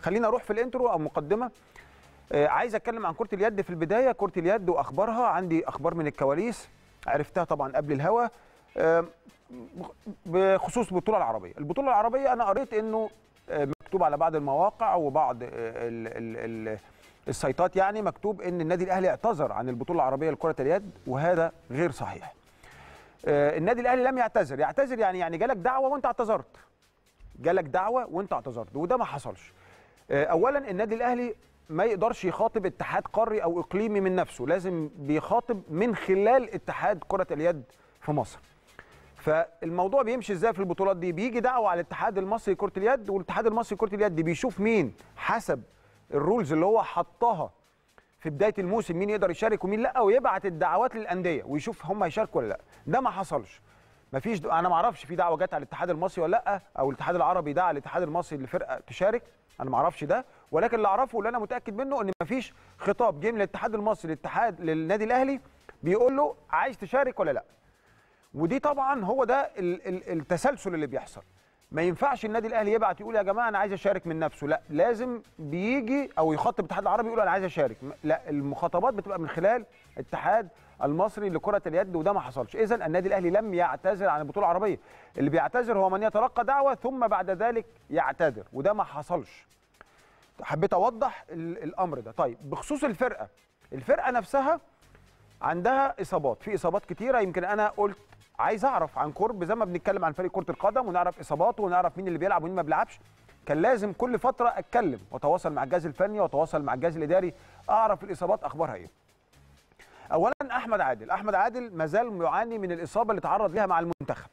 خلينا اروح في الانترو او مقدمه آه، عايز اتكلم عن كره اليد في البدايه كره اليد واخبارها عندي اخبار من الكواليس عرفتها طبعا قبل الهوا آه، بخصوص البطوله العربيه البطوله العربيه انا قريت انه آه، مكتوب على بعض المواقع وبعض آه، ال- ال- ال- السيطات يعني مكتوب ان النادي الاهلي اعتذر عن البطوله العربيه لكره اليد وهذا غير صحيح آه، النادي الاهلي لم يعتذر يعتذر يعني يعني جالك دعوه وانت اعتذرت جالك دعوه وانت اعتذرت وده ما حصلش آه، اولا النادي الاهلي ما يقدرش يخاطب اتحاد قاري او اقليمي من نفسه لازم بيخاطب من خلال اتحاد كره اليد في مصر فالموضوع بيمشي ازاي في البطولات دي بيجي دعوه على الاتحاد المصري لكره اليد والاتحاد المصري لكره اليد بيشوف مين حسب الرولز اللي هو حطها في بدايه الموسم مين يقدر يشارك ومين لا ويبعت الدعوات للانديه ويشوف هم هيشاركوا ولا لا ده ما حصلش مفيش د... انا ما اعرفش في دعوه جت على الاتحاد المصري ولا لا او الاتحاد العربي دعا الاتحاد المصري لفرقه تشارك انا ما اعرفش ده ولكن اللي اعرفه واللي انا متاكد منه ان مفيش خطاب جه من الاتحاد المصري للاتحاد للنادي الاهلي بيقول له عايز تشارك ولا لا ودي طبعا هو ده ال- ال- التسلسل اللي بيحصل ما ينفعش النادي الاهلي يبعت يقول يا جماعه انا عايز اشارك من نفسه لا لازم بيجي او يخاطب الاتحاد العربي يقول انا عايز اشارك لا المخاطبات بتبقى من خلال الاتحاد المصري لكره اليد وده ما حصلش اذا النادي الاهلي لم يعتذر عن البطوله العربيه اللي بيعتذر هو من يتلقى دعوه ثم بعد ذلك يعتذر وده ما حصلش حبيت اوضح ال- الامر ده طيب بخصوص الفرقه الفرقه نفسها عندها اصابات في اصابات كتيره يمكن انا قلت عايز اعرف عن قرب زي ما بنتكلم عن فريق كره القدم ونعرف اصاباته ونعرف مين اللي بيلعب ومين ما بيلعبش كان لازم كل فتره اتكلم واتواصل مع الجهاز الفني واتواصل مع الجهاز الاداري اعرف الاصابات اخبارها ايه اولا احمد عادل احمد عادل ما زال يعاني من الاصابه اللي تعرض لها مع المنتخب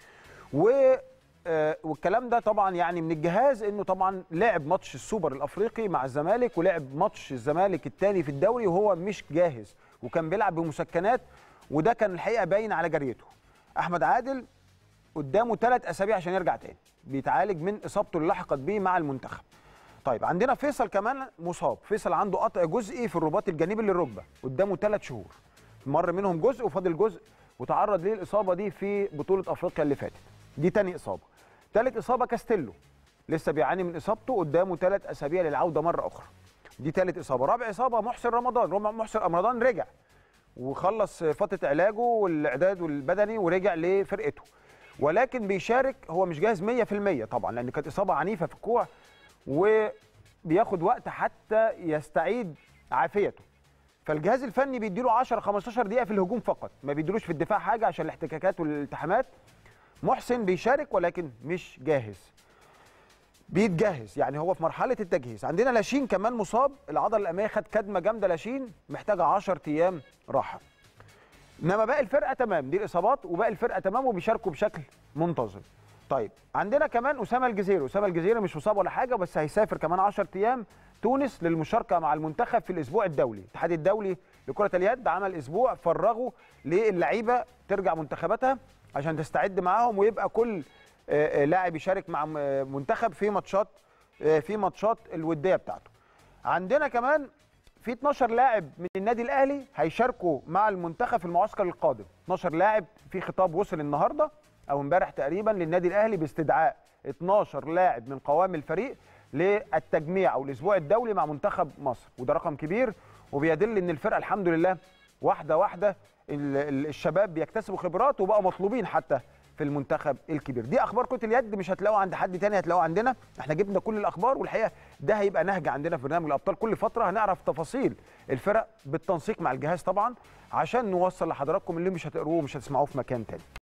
و آه، والكلام ده طبعا يعني من الجهاز انه طبعا لعب ماتش السوبر الافريقي مع الزمالك ولعب ماتش الزمالك الثاني في الدوري وهو مش جاهز وكان بيلعب بمسكنات وده كان الحقيقه باين على جريته احمد عادل قدامه ثلاث اسابيع عشان يرجع تاني بيتعالج من اصابته اللي لحقت بيه مع المنتخب طيب عندنا فيصل كمان مصاب فيصل عنده قطع جزئي في الرباط الجانبي للركبه قدامه ثلاث شهور مر منهم جزء وفاضل جزء وتعرض ليه الاصابه دي في بطوله افريقيا اللي فاتت دي تاني اصابه ثالث اصابه كاستيلو لسه بيعاني من اصابته قدامه ثلاث اسابيع للعوده مره اخرى دي ثالث اصابه رابع اصابه محسن رمضان رم- محسن رمضان رجع وخلص فتره علاجه والاعداد البدني ورجع لفرقته ولكن بيشارك هو مش جاهز 100% طبعا لان كانت اصابه عنيفه في الكوع وبياخد وقت حتى يستعيد عافيته فالجهاز الفني بيديله 10 15 دقيقه في الهجوم فقط ما بيديلوش في الدفاع حاجه عشان الاحتكاكات والالتحامات محسن بيشارك ولكن مش جاهز بيتجهز يعني هو في مرحله التجهيز عندنا لاشين كمان مصاب العضله الاماميه خد كدمه جامده لاشين محتاجه 10 ايام راحه انما باقي الفرقه تمام دي الاصابات وباقي الفرقه تمام وبيشاركوا بشكل منتظم طيب عندنا كمان اسامه الجزيري اسامه الجزيري مش مصاب ولا حاجه بس هيسافر كمان 10 ايام تونس للمشاركه مع المنتخب في الاسبوع الدولي الاتحاد الدولي لكره اليد عمل اسبوع فرغوا للعيبه ترجع منتخباتها عشان تستعد معاهم ويبقى كل آه، آه، لاعب يشارك مع م- آه، منتخب في ماتشات آه، في ماتشات الوديه بتاعته عندنا كمان في 12 لاعب من النادي الاهلي هيشاركوا مع المنتخب في المعسكر القادم 12 لاعب في خطاب وصل النهارده او امبارح تقريبا للنادي الاهلي باستدعاء 12 لاعب من قوام الفريق للتجميع او الاسبوع الدولي مع منتخب مصر وده رقم كبير وبيدل ان الفرقه الحمد لله واحده واحده ال- ال- الشباب بيكتسبوا خبرات وبقوا مطلوبين حتى في المنتخب الكبير دي اخبار كره اليد مش هتلاقوها عند حد تاني هتلاقوها عندنا احنا جبنا كل الاخبار والحقيقه ده هيبقى نهج عندنا في برنامج الابطال كل فتره هنعرف تفاصيل الفرق بالتنسيق مع الجهاز طبعا عشان نوصل لحضراتكم اللي مش هتقروه ومش هتسمعوه في مكان تاني